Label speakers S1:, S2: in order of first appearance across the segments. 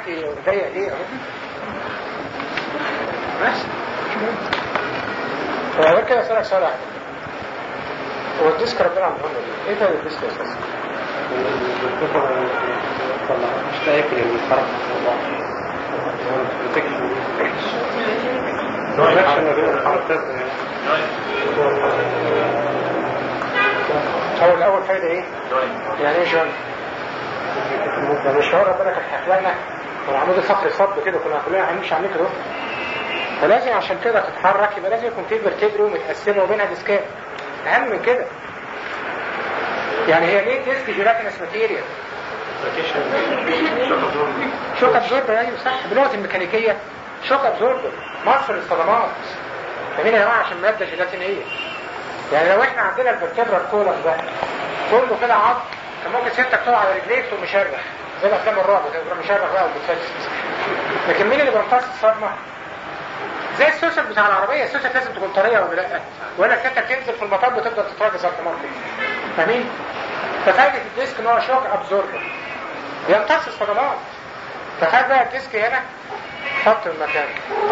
S1: عندي ضيق دي اهو ماشي فغير كده اسالك سؤال واحد هو الديسك ربنا عمله لي ايه ده الديسك اساسا؟
S2: مش فاكر الفرق
S1: هو الاول فايده ايه؟ يعني ايه جون؟ يعني مش هو ربنا كان حكلنا والعمود الفقري صب كده كنا كلنا هنمشي عليه كده فلازم عشان كده تتحرك يبقى لازم يكون في فيرتبري ومتقسمه وبينها ديسكات اهم من كده يعني هي ليه ديسك جيلاتينس ماتيريال شوك ابزوربر ايوه صح بلغه الميكانيكيه شوك ابزوربر مصر الصدمات فاهمين يا جماعه عشان ماده جيلاتينيه يعني لو احنا عندنا الفرتبرا الكولر ده كله كده عض كان ممكن سيادتك تقع على رجليك تقوم مشرخ زي الافلام الرعب كده تقوم مشرخ بقى وبتفتش لكن مين اللي بيمتص الصدمه؟ زي السوسك بتاع العربيه السوسك لازم تكون طريه ولا لا ولا سيادتك تنزل في المطب وتفضل تتراجع اوتوماتيك فاهمين؟ ففايدة الديسك ان هو شوك ابزوربر بيمتص الصدمات تخيل بقى الديسك هنا حط المكان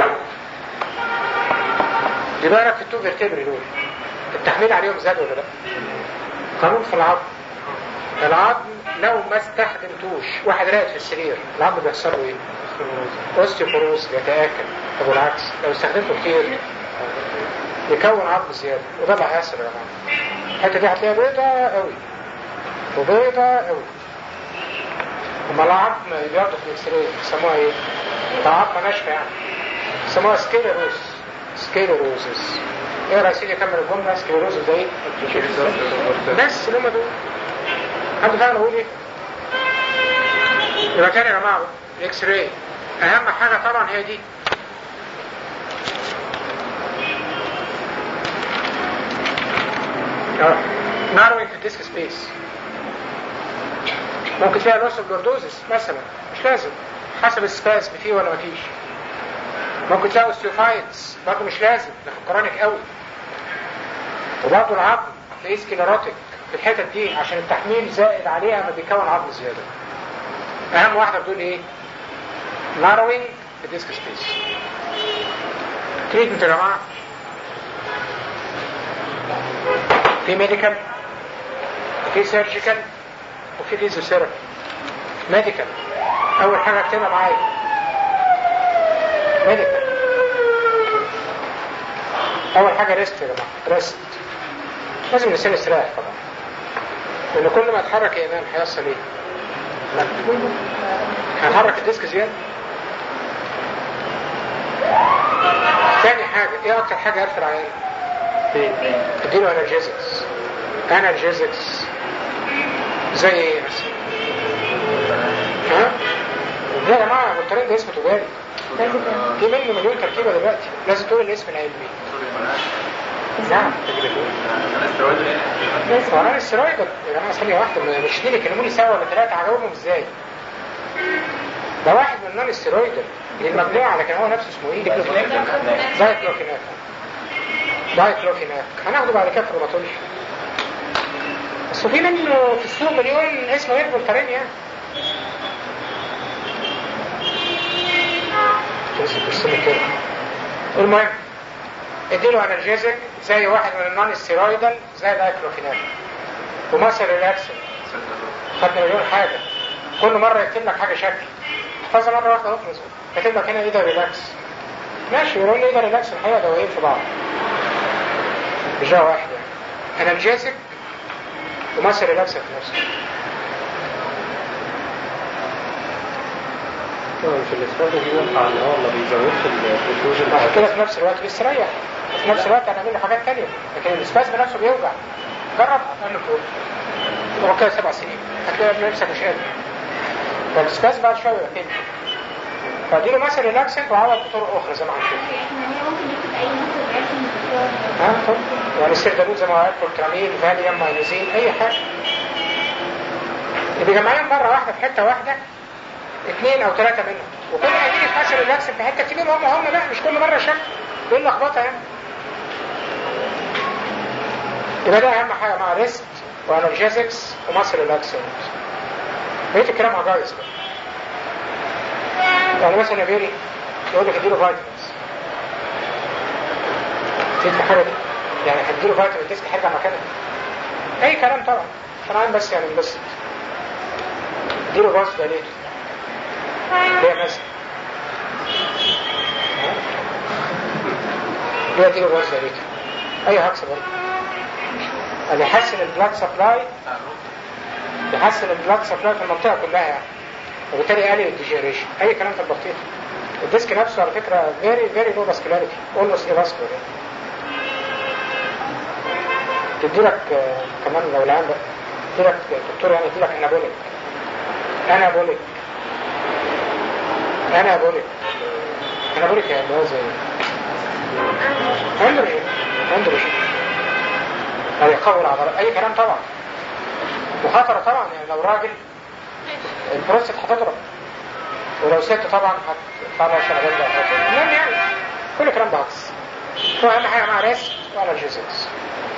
S1: دي بالك في التو فيرتبري دول التحميل عليهم زاد ولا لا؟ قانون في العظم العظم لو ما استخدمتوش واحد راقد في السرير العظم بيحصل له ايه؟ اوستيوبوروز بيتاكل طب والعكس لو استخدمته كتير يكون عظم زياده وده اللي هيحصل يا جماعه الحته دي هتلاقيها بيضاء قوي وبيضة قوي هما العظم بياخدوا في الاكس راي بيسموها ايه؟ عظمة ناشفة يعني بيسموها سكيلروز سكيلروزز ايه رأي سيدي كمل الجملة سكيلروزز ده ايه؟ بس اللي هما دول حد فاهم اقول ايه؟ يبقى تاني يا جماعة الاكس راي اهم حاجة طبعا هي دي اه ناروينج في الديسك سبيس ممكن تلاقي لوس اوف لوردوزس مثلا مش لازم حسب السباسم فيه ولا مفيش ممكن تلاقي اوستيوفايتس برضه مش لازم ده في الكرونيك قوي وبرضه العظم تلاقيه سكيلروتيك في الحتت دي عشان التحميل زائد عليها ما بيكون عظم زياده اهم واحده بتقول ايه ناروينج في الديسك سبيس تريتمنت يا جماعه في ميديكال في سيرجيكال وفي فيزيوثيرابي ميديكال اول حاجه اكتبها معايا ميديكال اول حاجه ريست يا جماعه ريست لازم الانسان يستريح طبعا لان كل ما اتحرك يا امام هيحصل ايه؟ هنحرك الديسك زياده تاني حاجه ايه اكتر حاجه هرفع العيان؟ اديله انرجيزكس انرجيزكس زي ايه مثلا؟ ها؟ لا يا جماعه الطريق ده اسمه تجاري في منه مليون تركيبه دلوقتي لازم تقول الاسم العلمي نعم قرار السترويد يا جماعه ثانيه واحده مش دي اللي كلموني سوا ولا ثلاثه هجاوبهم ازاي؟ ده واحد من النون ستيرويدال الممنوع لكن هو نفسه اسمه ايه؟ دايكلوفيناك دايكلوفيناك هناخده بعد كده في الروماتولوجي بس في منه في السوق مليون اسمه ايربولتارين يعني المهم اديله انرجيزك زي واحد من النون ستيرويدال زي دايكلوفيناك ومثل ريلاكسن خدنا مليون حاجه كل مره يكتب لك حاجه شكل احفظها مره واحده واخلص كاتب لك هنا ايه ده ريلاكس ماشي يقول لي ايه ده ريلاكس الحقيقه دوايين في بعض مش دواء واحد يعني انرجيزك ومثل ريلاكس في نفسه
S2: في الاستراتيجي ينفع ان هو ما بيزودش البروتوجين
S1: بعد كده في نفس الوقت بيستريح وفي نفس الوقت هنعمل له حاجات تانية لكن الاسباس بنفسه بيوجع جرب قال له فوق هو كده سبع سنين هتلاقي نفسك مش قادر فالاسباس بعد شويه يبقى تاني فاديله مثلا ريلاكسنت وعوض بطرق اخرى زي ما هنشوف ها طب يعني السيردانول زي ما قلت بروترامين فاليوم ماينوزين اي حاجه اللي بيجمعيهم مره واحده في حته واحده اثنين او ثلاثه منهم وكل ما تيجي تحصل ريلاكسنت في حته تيجي هم هم لا مش كل مره شكل ايه اللخبطه يعني يبقى ده اهم حاجه مع ريست وانرجيزكس ومصر ريلاكسنت بقيت الكلام عجائز بقى يعني مثلا يا بيري يقول لك اديله فيتامينز نسيت في حاجه دي يعني هتديله فيتامين الديسك هيرجع مكانه اي كلام طبعا عشان عام بس يعني بس اديله باص دليل ليه مثلا ليه اديله باص دليل اي هكس برضه اللي يحسن البلاد سبلاي يحسن البلاد سبلاي في المنطقه كلها يعني وبالتالي يقلل الديجيريشن اي كلام في البطيخ الديسك نفسه على فكره فيري فيري لو فاسكولاريتي اولموست ايفاسكولار تدي لك كمان لو العام بقى تدي لك دكتور يعني يدي لك انابوليك انابوليك انابوليك انابوليك يعني اللي هو زي اندروجين اندروجين هذا يقوي العضلات اي كلام طبعا وخطر طبعا يعني لو راجل البروستات هتضرب ولو ست طبعا هتطلع لها شغلات بقى المهم يعني كل كلام ده عكس هو اهم حاجه مع ريست وعلى الجيزكس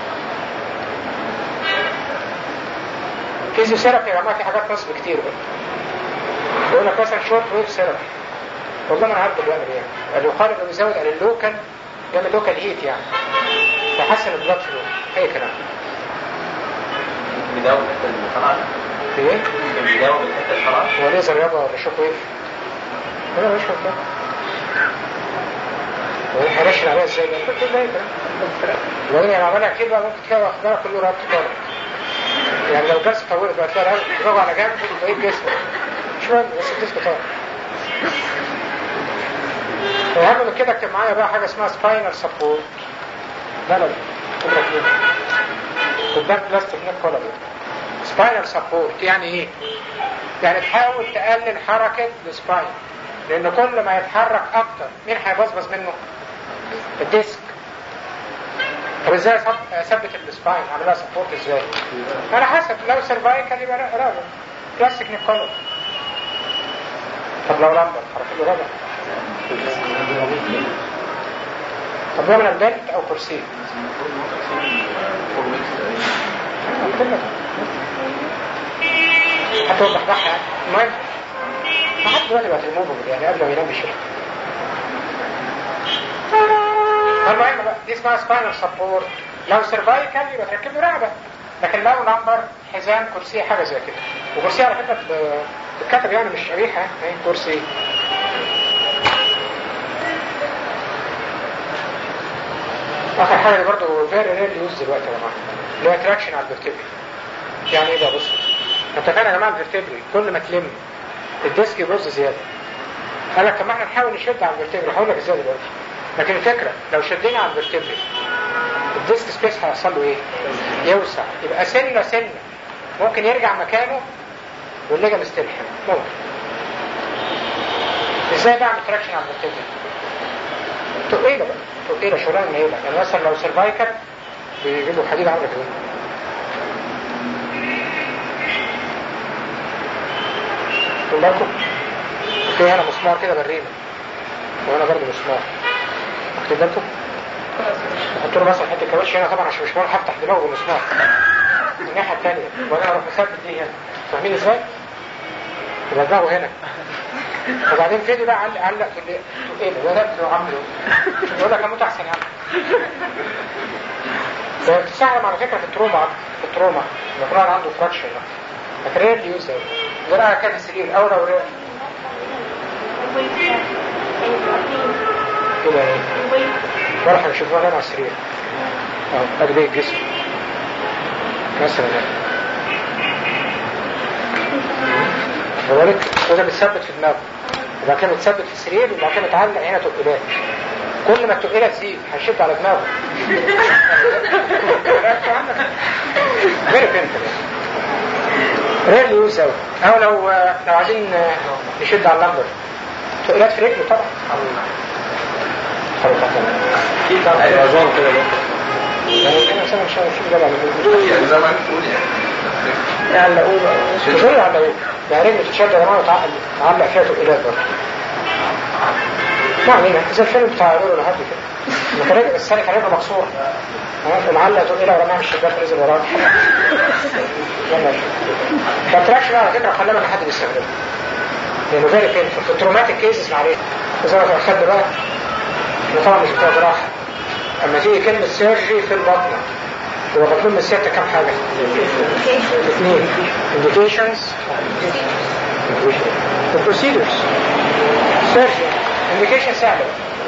S1: فيزيوثيرابي يا جماعه في حاجات نصب كتير بقى يقول لك مثلا شورت ويف ثيرابي والله ما انا عارف بيعمل ايه يعني يقال انه بيزود على اللوكال بيعمل لوكال هيت يعني فحسن البلاد فلو اي كلام
S3: بيداوم الحته اللي طلعت
S1: في ايه؟
S3: بيداوم الحته اللي طلعت
S1: هو ليزر يابا ولا شوك ويف؟ انا مش فاهم هو هيرشن عليها ازاي؟ ده كل ده كلام وبعدين يعني عملها كده بقى ممكن تلاقي واخدها كله رابط طالع يعني لو جلسه طولت بقى تلاقي دماغه على جنب وبقيت جسمه مش مهم بس الجسم طالع واهم من كده اكتب معايا بقى حاجه اسمها سباينال سبورت بلد كبرى كده قدام بلاستيك نيك كولاجين سباينال سبورت يعني ايه؟ يعني تحاول تقلل حركة السباين لان كل ما يتحرك اكتر مين هيبصبص منه؟ الديسك طب ازاي أثب- اثبت السباين اعملها سبورت ازاي؟ على حسب لو سيرفايكال يبقى لا- رابط بلاستيك نيك كولاجين طب لو لمبر حركة له رابط طب نعمل بنت او كرسي قلت لك حتى وضح بحث يعني المهم ما حد دلوقتي بقت ريموفبل يعني قبل ما ينام بشيء فالمهم بقى دي اسمها سباينال سبورت لو سيرفايكال يبقى تركب له رقبه لكن لو نمبر حزام كرسي حاجه زي كده وكرسي على فكره ب- بتتكتب يعني مش قبيحه اهي كرسي اخر حاجه دي برضه فيري ريل يوز دلوقتي يا جماعه اللي هو تراكشن على الفرتبري يعني ايه ده بص انت فاهم يا جماعه الفرتبري كل ما تلم الديسك يبص زياده قال لك طب ما احنا نحاول نشد على الفرتبري هقول لك ازاي دلوقتي لكن الفكره لو شدينا على الفرتبري الديسك سبيس هيحصل له ايه؟ يوسع يبقى سنه سنه ممكن يرجع مكانه والليجا مستلحم ممكن ازاي بعمل تراكشن على الفرتبري؟ تقيله بقى تقيله شغلانه نيله يعني مثلا لو سيرفايكال بيجيبوا حديد عامله كده خد بالكم في هنا مسمار كده بالريمه وهنا برضه مسمار واخدين بالكم احط له مثلا حته كاوتش هنا طبعا عشان مش معقول هفتح دماغه بالمسمار الناحيه الثانيه وانا اروح مثبت دي هنا فاهمين ازاي؟ يبقى دماغه هنا وبعدين فيديو بقى علق علق في اللي ايه ده ده ده عامله يقول لك اموت احسن يا عم ده بتستخدم على فكره في التروما في التروما لما يكون واحد عنده فراكشر لكن رير يوز زرعها كان السرير او لو رير كده ايه بروح اشوفها انا على السرير اه ادي بيه الجسم مثلا يعني بالك وده متثبت في دماغه وبعد كده متثبت في السرير وبعد كده متعلق هنا تقيلات كل ما التقيلة تزيد هيشد على دماغه فيري بينفل رير يوز اوي او لو لو عايزين نشد على اللمبر تقيلات في رجله طبعا
S3: اكيد طبعا الرزان كده
S1: يعني انا مثلا مش عارف شو ده
S3: يعني زي ما بتقول يعني
S1: يعلقوه بقى مش هو يعلقوه يعني رجل تتشد يا جماعه وتعلق تعلق فيها تقيلات برضه ما علينا زي الفيلم بتاع رولو لحد كده لما كان رجل السنة كان رجله مكسور تمام معلق تقيلة ورماها من الشباك ونزل وراك يلا ما تراكش بقى على فكرة خلينا من حد بيستخدمها لانه فيري بينفول في التروماتيك كيسز معلش زي ما خدنا بقى احنا طبعا مش بتوع جراحه اما تيجي كلمه سيرجري في البطنه هو مطلوب من الستة كام حاجة؟ اثنين indications procedures surgery indication سهلة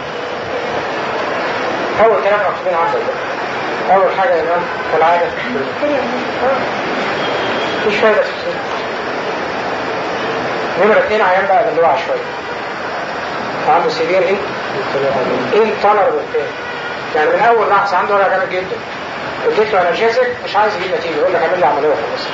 S1: أول كلام مكتوبين عندك بقى. أول حاجة يا إمام كالعادة مفيش فايدة في السنة نمرة اتنين عيان بقى اللي وقع شوية عنده سيفير ايه؟ ايه الطلب التاني؟ يعني من أول لحظة عنده وجع جامد جدا اديت له انرجيزك مش عايز يجيب نتيجة يقول لك اعمل لي عملية وخلاص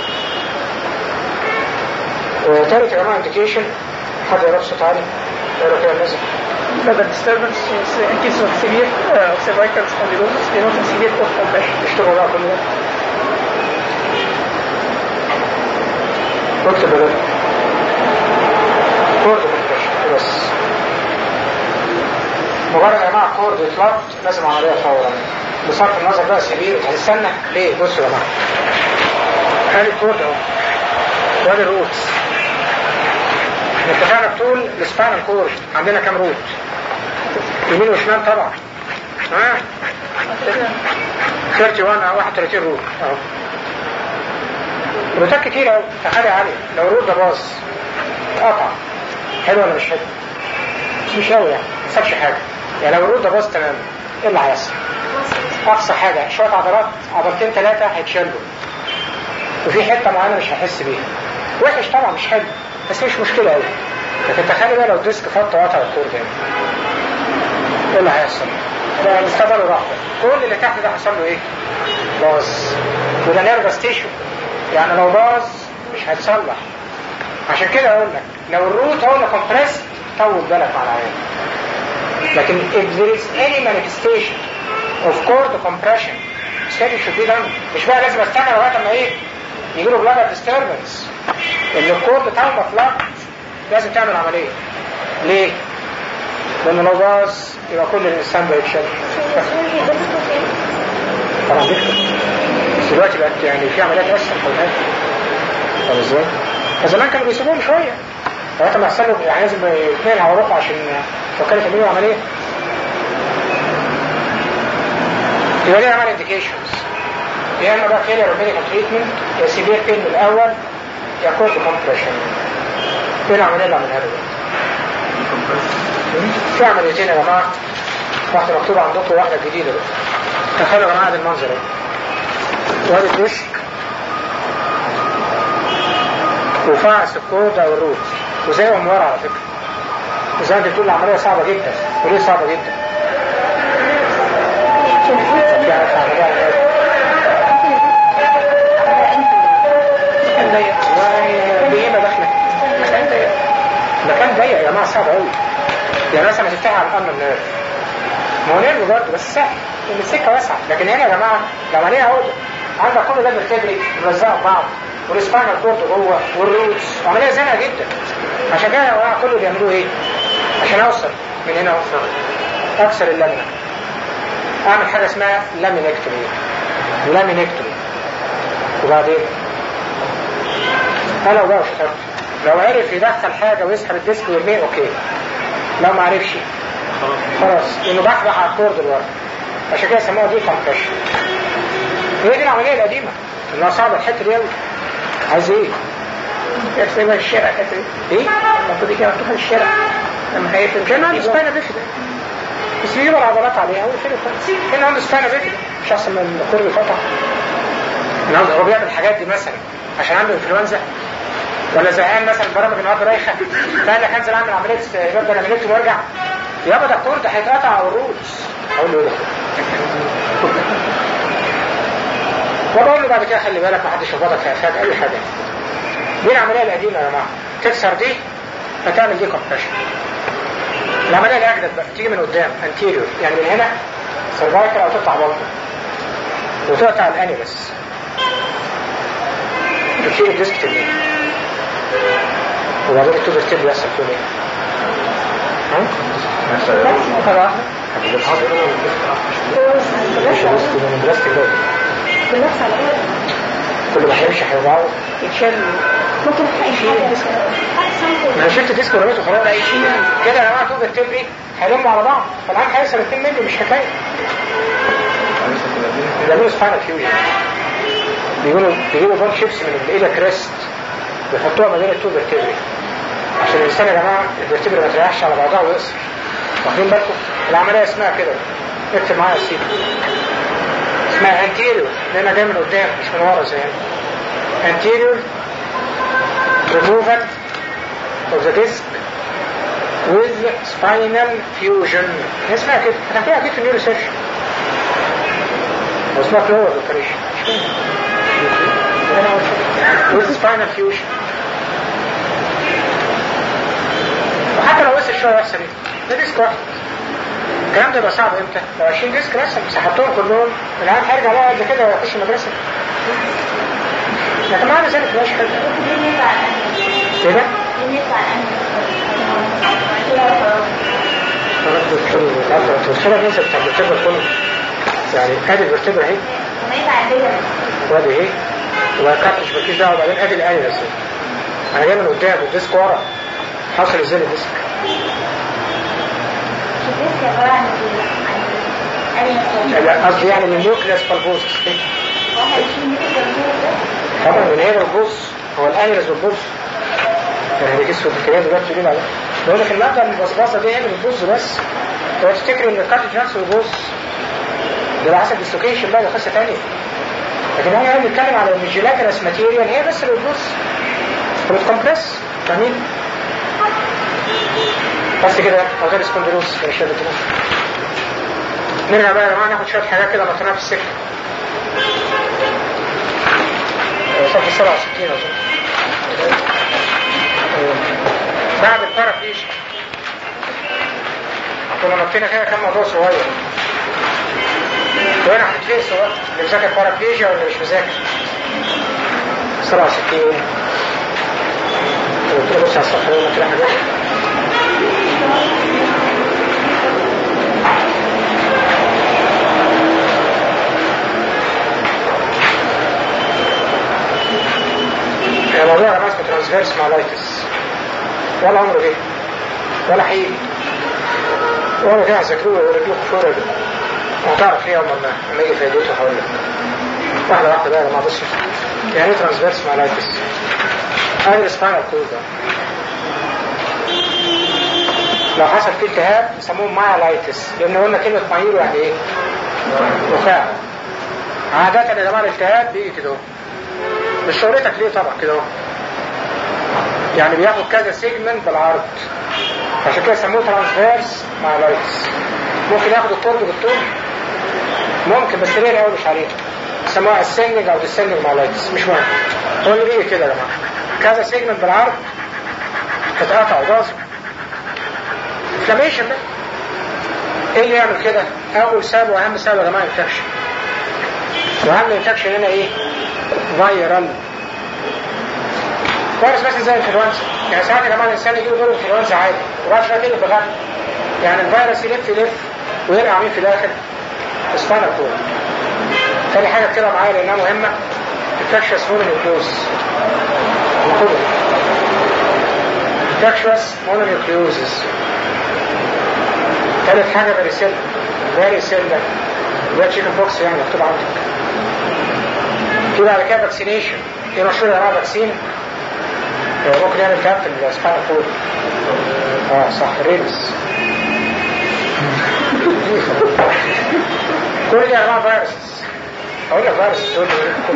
S1: وتالت يا جماعة انديكيشن حد يعرف صوت عالي يقرا كده الناس
S4: Further disturbance is uh, in case of severe uh, of cervical spondylosis, denoting severe cord compression.
S1: اشتغلوا بقى كل ده اكتب ده كورد كومبريشن بس مجرد يا جماعه كورد يتلط لازم عمليه فورا بصرف النظر بقى سبيل هتستنى ليه بصوا يا جماعه ادي الكورد اهو وادي الروتس احنا اتفقنا بطول السباينال كورد عندنا كام روت يمين وشمال طبعا ها 31 او 31 روت اهو روتات كتير قوي تخيل علي لو الروت ده باظ اتقطع حلو ولا مش حلو؟ مش مش قوي يعني ما سابش حاجه يعني لو الروت ده باظ تماما ايه اللي هيحصل؟ اقصى حاجه شويه عضلات عضلتين ثلاثه هيتشالوا وفي حته معينه مش هحس بيها وحش طبعا مش حلو بس مش مشكله قوي لكن تخيل بقى لو الديسك فط وقطع الكور تاني ايه اللي هيحصل؟ ده مستقبله راح كل اللي تحت ده حصل له ايه؟ باظ وده نيرفس تيشو يعني لو باظ مش هيتصلح عشان كده اقول لك لو الروت هو اللي كومبريس طول بالك مع العيان لكن if there is any manifestation of cord compression study should be done مش بقى لازم استنى لغايه اما ايه يجي له بلاد disturbance ان الكورد بتاعه مفلق لازم تعمل عمليه ليه؟ لان لو باظ يبقى كل الانسان بيتشل طبعا بيكتب بس دلوقتي بقت يعني في عمليات اسهل خلي بالك طب ازاي؟ فزمان كانوا بيسيبوهم شويه لغايه ما يحصل له يعني لازم اثنين على روحه عشان فكروا يعملوا عمليه يبقى دي عمل انديكيشنز يا اما بقى فيلير ميديكال تريتمنت يا سيفير بين من الاول يا كورد كومبريشن فين العمليه اللي عملها له في عمليتين يا جماعه واحده مكتوبه عندكم وواحده جديده بقى تخيلوا يا جماعه ده المنظر اهي وادي الوش وفعس الكود او الروت وزي من ورا على فكره وزي ما انت بتقول العمليه صعبه جدا وليه صعبه جدا؟ يعني عملية
S4: مكان ضيق
S1: بايه داخله
S4: مكان ضيق
S1: مكان ضيق يا جماعه صعب قوي يعني مثلا تفتح على الامن النيرف ما هو نيرف برضه بس سهل لان السكه واسعه لكن هنا يا جماعه العمليه عقده عندك كل ده بالتدريج ملزقه ببعض والسباينال كورد جوه والروتس عمليه زنقه جدا عشان كده يا جماعه كله بيعملوه ايه؟ عشان اوصل من هنا اوصل اكسر اللامينا اعمل حاجه اسمها لامينكتومي لامينكتومي وبعدين انا وبقى شطرت لو عرف يدخل حاجه ويسحب الديسك ويرميه اوكي لو ما عرفش خلاص انه بحبح على الكورد لورا عشان كده سموها دي كومبريشن هي دي العمليه القديمه انها صعبه الحته دي قوي عايز ايه؟
S4: يرسمها الشارع كده
S1: ايه؟
S4: المفروض كده مفتوحة الشارع لما هيقفل
S1: كان عنده سباينا بيفيدا بس بيجيب العضلات عليها ويقفل خالص كان عنده سباينا بيفيدا مش احسن من الكورد يتقطع أنا قصدي هو بيعمل الحاجات دي مثلا عشان عنده انفلونزا ولا زهقان مثلا البرامج النهارده رايحه فقال لك انزل اعمل عمليه برد لامينيت وارجع يابا ده الكورد هيتقطع او الروتس اقول له ايه ده؟ وبقول له بعد كده خلي بالك ما حدش يخبطك في افات اي حاجه دي العمليه القديمه يا جماعه تكسر دي فتعمل دي كومبريشن العمليه الاجدد بقى تيجي من قدام انتيريور يعني من هنا سيرفايكل او تقطع بطن وتقطع الانيلس تشيل الديسك تبنيه وبعدين التوبر تيب يحصل فيه ايه؟ ها؟ مرة واحدة مش الديسك من الديسك ده
S5: بالنفس على بعض
S1: كل ما هيمشي هيوجعه
S4: يتشال
S5: ممكن اي حاجه
S1: انا شلت ديسك ورميته خلاص كده يا جماعه تو فيرتبري هيلموا على بعض فالعام هيوصل 2 مللي مش حكايه بيعملوا سباينال فيوجن بيقولوا بيجيبوا بون شيبس من الايدا كريست بيحطوها ما بين التو فيرتبري عشان الانسان يا جماعه الفيرتبري ما تريحش على بعضها ويقصر واخدين بالكم العمليه اسمها كده اكتب معايا السيد اسمها انتيريور لانها جايه من قدام مش من ورا زي هنا anterior removal of the disc with spinal fusion هي اسمها كده هتاخدوها اكيد في النيورو سيرشن واسمها فلور اوبريشن with spinal fusion وحتى لو وصل شويه يحصل ايه؟ ده ديسك واحد الكلام ده يبقى صعب امتى؟ لو 20 ديسك مثلا سحبتهم كلهم العيال هيرجع بقى قد كده ويخش المدرسه لكن معنى ذلك مش حلو ايه ده؟ الصورة دي بتاع الفرتبرا كله يعني ادي الفرتبرا اهي وادي اهي وكاتش مفيش دعوه وبعدين ادي الاني بس انا جاي من قدام والديسك ورا حصل ازاي الديسك قصدي يعني من نيوكليس بالبوزس طبعا من هنا البوز هو الانيرس بالبوز يعني هي جسم الكلام دلوقتي بيقول عليه بقول لك المادة المبصبصة دي هي من البوز بس هو تفتكر ان الكارتج نفسه البوز ده على حسب السلوكيشن بقى ده قصة تانية لكن هو يعني بيتكلم على ان الجيلاتينس ماتيريال هي بس البوز فبتكمبرس فاهمين؟ بس كده او غير سكوندروس كده شويه كده نرجع بقى يا جماعه ناخد شويه حاجات كده مطرناها في السكه صف 67 اظن بعد البارافليجيا كنا نطينا كده كام موضوع صغير وهنا هتتفقسوا بقى اللي مذاكر بارافليجيا ولا مش مذاكر 67 قلت له بص على الصفحه يقول لك كده حاجات موضوع يا اسمه ترانسفيرس مالايتس ولا عمره جه ولا حقيقي ولا كده هذاكروه ويوريكوه فورا وهتعرف ايه يوم ما لما يجي فايدته هقول لك واحدة واحدة بقى يا جماعة بصوا يعني ايه ترانسفيرس مالايتس؟ هذا السباينال كورد لو حصل فيه التهاب يسموه مايلايتس لان قلنا كلمة مايلو يعني ايه؟ رفاع عادة يا جماعة الالتهاب بيجي كده مش شغلتك ليه طبعا كده اهو يعني بياخد كذا سيجمنت بالعرض عشان كده يسموه ترانسفيرس مع لايتس ممكن ياخد الطرد بالطول ممكن بس ليه قوي مش عليه يسموها اسندنج او ديسندنج مع لايتس مش مهم هو اللي بيجي كده يا جماعه كذا سيجمنت بالعرض اتقطع وباظوا انفلاميشن ده ايه اللي يعمل كده؟ اول سبب واهم سبب يا جماعه انفكشن واهم انفكشن هنا ايه؟ فايرال فيروس مثلا زي الانفلونزا يعني ساعات يا جماعه الانسان يجيله دور انفلونزا عادي وبعد شويه تقلب بغم يعني الفيروس يلف يلف ويرجع مين في الاخر؟ سباينال كورد تاني حاجه كده معايا لانها مهمه انفكشوس مونونيوكليوز انفكشوس مونونيوكليوزز تالت حاجه باريسيلا باريسيلا ده تشيكن بوكس يعني مكتوب عندك في بعد كده فاكسينيشن ايه مشهور يا جماعه فاكسين ممكن يعمل كاب في السباينال كورد اه صح ريبس كل دي انواع فيروسز اقول لك فيروس تقول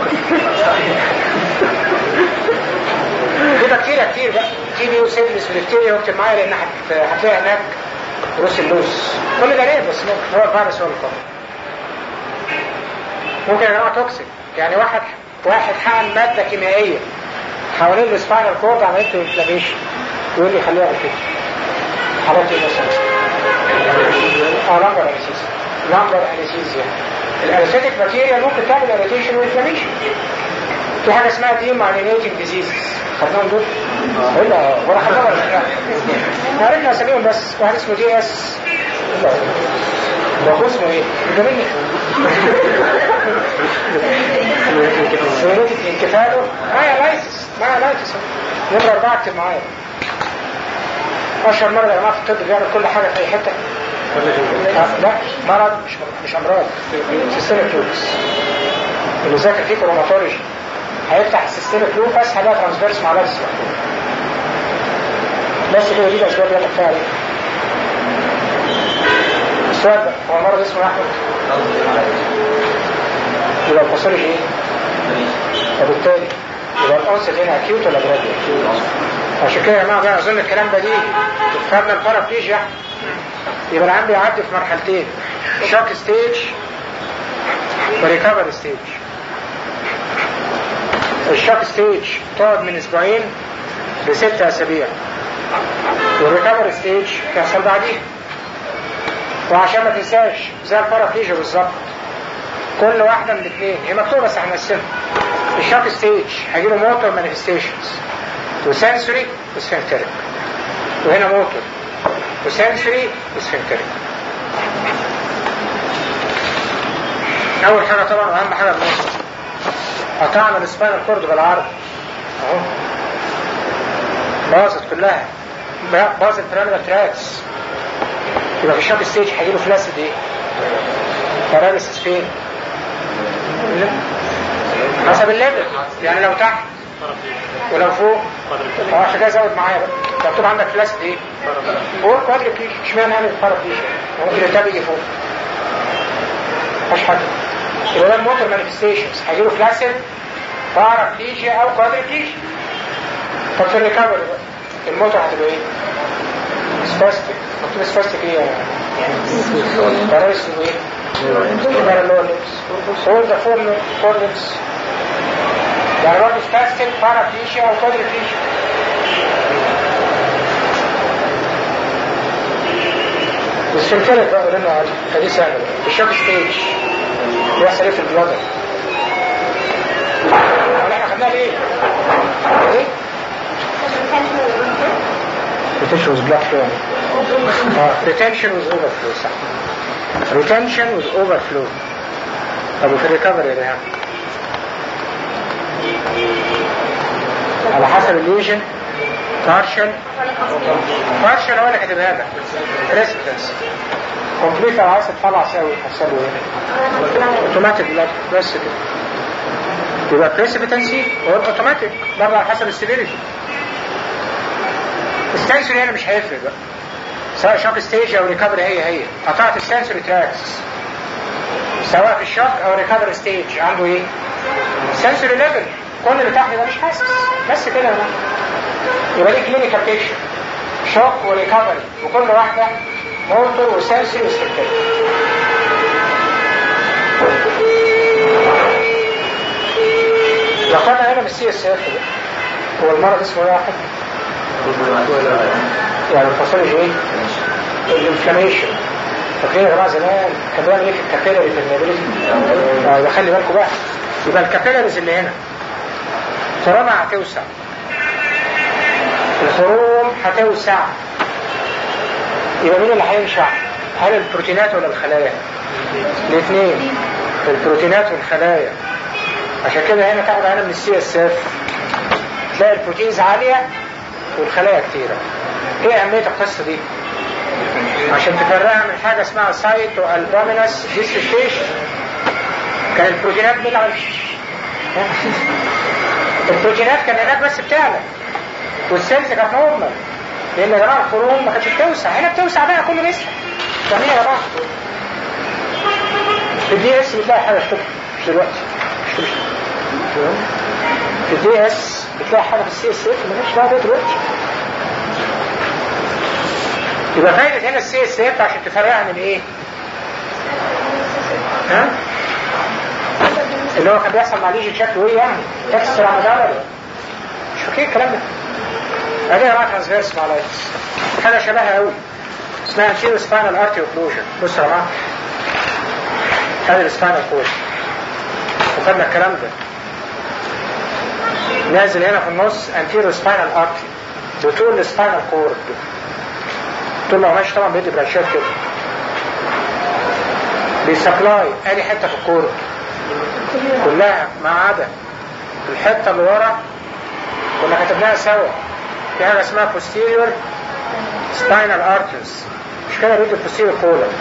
S1: في بكتيريا كتير بقى تي بي وسيفلس ودكتيريا واكتب معايا لان هتلاقي هناك روسيلوس كل ده ليه بس ممكن هو الفيروس هو القاتل ممكن يا جماعه توكسيك يعني واحد واحد حقن ماده كيميائيه حوالين السباينال كورد عملت له انفلاميشن يقول لي خليها على كده حالات ايه مثلا؟ اه لامبر انستيزيا لامبر انستيزيا الانستيتيك ماتيريال ممكن تعمل اريتيشن وانفلاميشن في حاجه اسمها دي مايلينيتنج ديزيزز خدناهم دول؟ الا ولا خدناهم ولا لا؟ عرفنا اساميهم بس واحد اسمه دي اس ده اخوه اسمه ايه؟ ده مني سيريتك انكفاله مايلايسيس ما لايتس نمرة أربعة اكتب معايا أشهر مرض يا جماعة في الطب بيعمل كل حاجة في أي حتة آه، لا مرض مش مش أمراض سيستمك لوبس اللي ذاكر فيه كروماتولوجي هيفتح السيستمك لوبس هيلاقي ترانسفيرس مع لابس بس كده دي الأسباب اللي أنا فيها عليها السؤال ده هو المرض اسمه يا أحمد يبقى الباثولوجي ايه؟ وبالتالي يبقى الأنصت هنا أكيوت ولا جراديوت؟ عشان كده يا جماعة بقى أظن الكلام ده ليه فهمنا البارابليجيا يبقى العام بيعدي في مرحلتين شوك ستيج وريكفري ستيج الشوك ستيج تقعد من اسبوعين لست اسابيع والريكفري ستيج يحصل بعديها وعشان ما تنساش زي البارابليجيا بالظبط كل واحدة من الاثنين هي مكتوبة بس هنقسمها الشوك ستيج هيجيله موتور مانيفستيشنز وسنسوري وسفنكتريك وهنا موتور وسنسوري وسفنكتريك أول حاجة طبعا وأهم حاجة الموتور قطعنا السباينال كورد بالعرض أهو باظت كلها باظت البيراميدال تراكس يبقى في الشوك ستيج هيجيله فلاسد ايه؟ باراليسيس فين؟ حسب الليفل يعني لو تحت ولو فوق اه عشان كده زود معايا بقى مكتوب عندك فلاسد ايه؟ فوق كوادريبليش اشمعنى انا البارابليش ممكن التاب يجي فوق مش حاجه يبقى ده الموتور مانيفستيشنز هيجيله فلاسد بارابليشيا او كوادريبليشيا طب في الريكفري بقى الموتور هتبقى ايه؟ سباستيك مكتوب سباستيك ايه يعني؟ باراليسيس وايه؟ يبقى اللي هو اللبس all the four four limbs يعني برضه سباستيك بارابليشيا او كوادريبليشيا والسنترك بقى قلنا عادي فدي سهله بقى الشوك ستيج بيحصل ايه في البلادر؟ ولا احنا خدناها ليه؟ ايه؟ retention with blood flow uh, retention with overflow صح retention with overflow طب وفي الريكفري يا ريهام على حسب الليجن partial partial هو اللي كاتبها لك ريسبتنس كومبليت لو عايز تطلع ساوي هتحسبه ايه؟ اوتوماتيك بلاد بس كده يبقى بريسبتنسي هو اوتوماتيك برضه على حسب السيفيريتي السنسوري هنا مش هيفرق بقى سواء شوك ستيج او ريكفري هي هي قطعت السنسوري تراكس سواء في الشوك او ريكفري ستيج عنده ايه؟ سنسوري ليفل كل اللي تحت ده مش حاسس بس كده يا يبقى دي كلينيكال بيكشر شوك وريكفري وكل واحده موتور وسنسوري وسكتري لقطنا هنا من السي اس اف هو المرض اسمه ايه يا احمد؟ يعني الفاصولوجي ايه؟ الانفلاميشن فاكرين يا جماعه زمان كان بيعمل ايه في الكابيلاري بيرميابيلتي؟ يبقى خلي بالكم بقى يبقى الكابيلاريز اللي هنا خرامها هتوسع الخروم هتوسع يبقى مين اللي هينشع؟ هل البروتينات ولا الخلايا؟ الاثنين البروتينات والخلايا عشان كده هنا تاخد هنا من السي اس اف تلاقي البروتينز عاليه والخلايا كتيرة ايه اهمية القصة دي عشان تفرقها من حاجة اسمها سايتو البومينس ديسيستيشن كان البروتينات بتلعب البروتينات كان هناك بس بتعلى والسيلز كانت نورمال لان يا جماعه الخروم ما كانتش بتوسع هنا بتوسع بقى كله بيسع فاهمين يا جماعه في الدي اس بتلاقي حاجه كده مش دلوقتي مش مش في الدي اس بتلاقي حاجه في السي اس اف مالهاش دعوه بيها دلوقتي يبقى فايدة هنا السي اس اف عشان تفرقها من ايه؟ ها؟ اللي هو كان بيحصل مع ليجي شكله ايه يعني؟ اكسترا مداري مش فاكر الكلام ده ادي يا جماعه ترانسفيرس مالايتس حاجه شبهها قوي اسمها انتيرو سباينال ارتي اوكلوجن بصوا يا جماعه ادي السباينال كورد وخدنا الكلام ده نازل هنا في النص انتيرو سباينال ارتي بطول السباينال كورد طول ما هو ماشي طبعا بيدي برانشات كده بيسبلاي ادي حته في الكورد كلها ما عدا الحته اللي ورا كنا كتبناها سوا في حاجة اسمها posterior spinal arteries مش كده ريد posterior colon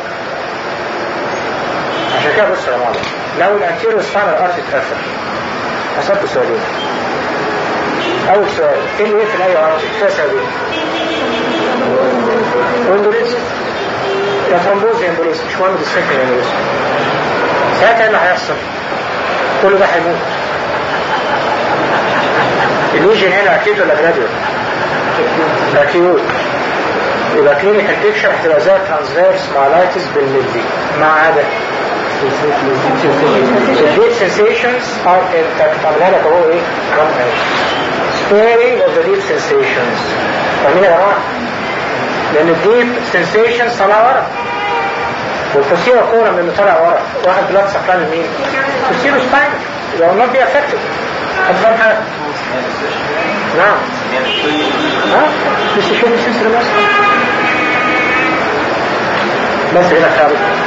S1: عشان كده بص يا جماعة لو الانتيريور spinal artery اتقفل حسبت سؤالين أول سؤال ايه اللي يقفل أي artery فيها سببين امبوليزم يا ترومبوز يا امبوليزم مش مهم ديسفكت يا امبوليزم ساعتها ايه اللي هيحصل؟ كل ده هيموت الليجن هنا اكيد ولا جراديوال؟ اكيوت يبقى كلينيكال بيكشر هتبقى زي ترانسفيرس مالايتس بالملي ما عدا الديب sensations are intact عملها لك اهو ايه؟ one minute. sparing of the deep sensations فاهمين يا جماعه؟ لان الديب sensations طالعه ورا والفوسيرا كورة من اللي طالع ورا واحد بلاد سكران مين؟ فوسيرا سباينر يبقى not be affected هتفهم حاجه؟ نعم ها؟ لسه شوف السلسلة بس بس هنا خارج